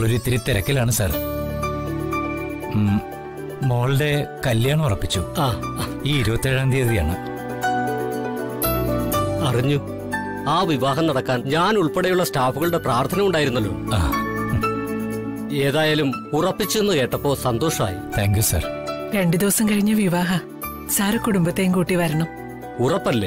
ഞങ്ങളൊരു ഇത്തിരി തിരക്കിലാണ് സാർ ഉം, മോളുടെ കല്യാണം ഉറപ്പിച്ചു ആ ആ, ഈ ഇരുപത്തേഴാം തീയതിയാണ് അറിഞ്ഞു ആ വിവാഹം നടക്കാൻ ഞാൻ ഉൾപ്പെടെയുള്ള സ്റ്റാഫുകളുടെ പ്രാർത്ഥന ഉണ്ടായിരുന്നല്ലോ ആ ഏതായാലും ഉറപ്പിച്ചെന്ന് കേട്ടപ്പോ സന്തോഷമായി താങ്ക് യു സാർ രണ്ടു ദിവസം കഴിഞ്ഞ് വിവാഹ സാറ് കുടുംബത്തെയും കൂട്ടി വരണം ഉറപ്പല്ലേ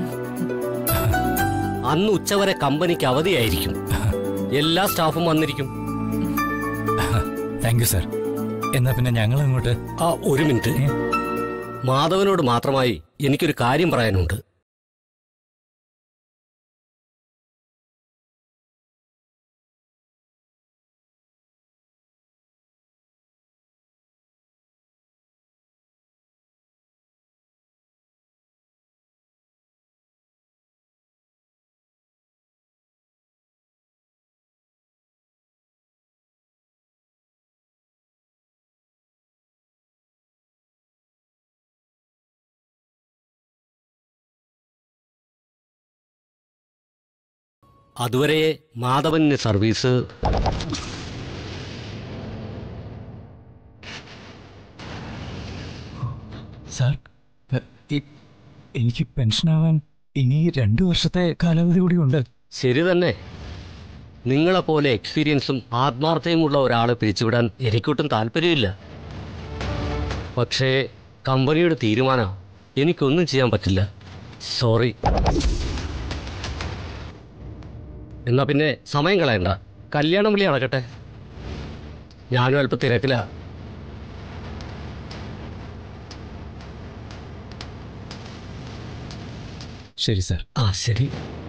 അന്ന് ഉച്ചവരെ കമ്പനിക്ക് അവധിയായിരിക്കും എല്ലാ സ്റ്റാഫും വന്നിരിക്കും താങ്ക് യു സാർ എന്നാ പിന്നെ ഞങ്ങൾ അങ്ങോട്ട് ആ ഒരു മിനിറ്റ് മാധവനോട് മാത്രമായി എനിക്കൊരു കാര്യം പറയാനുണ്ട് അതുവരെ മാധവന് സർവീസ് സാർ എ- ഇ- എനിക്ക് പെൻഷനാവാൻ ഇനി രണ്ടു വർഷത്തെ കാലാവധി കൂടി ഉണ്ട് ശരി തന്നെ നിങ്ങളെപ്പോലെ എക്സ്പീരിയൻസും ആത്മാർത്ഥതയുമുള്ള ഒരാളെ പിരിച്ചുവിടാൻ എനിക്കൊട്ടും താല്പര്യമില്ല പക്ഷേ കമ്പനിയുടെ തീരുമാനം എനിക്കൊന്നും ചെയ്യാൻ പറ്റില്ല സോറി എന്നാ പിന്നെ സമയം കളയണ്ട കല്യാണം വിളി നടക്കട്ടെ ഞാനും അല്പം തിരക്കിലാ ശരി സാർ ആ ശരി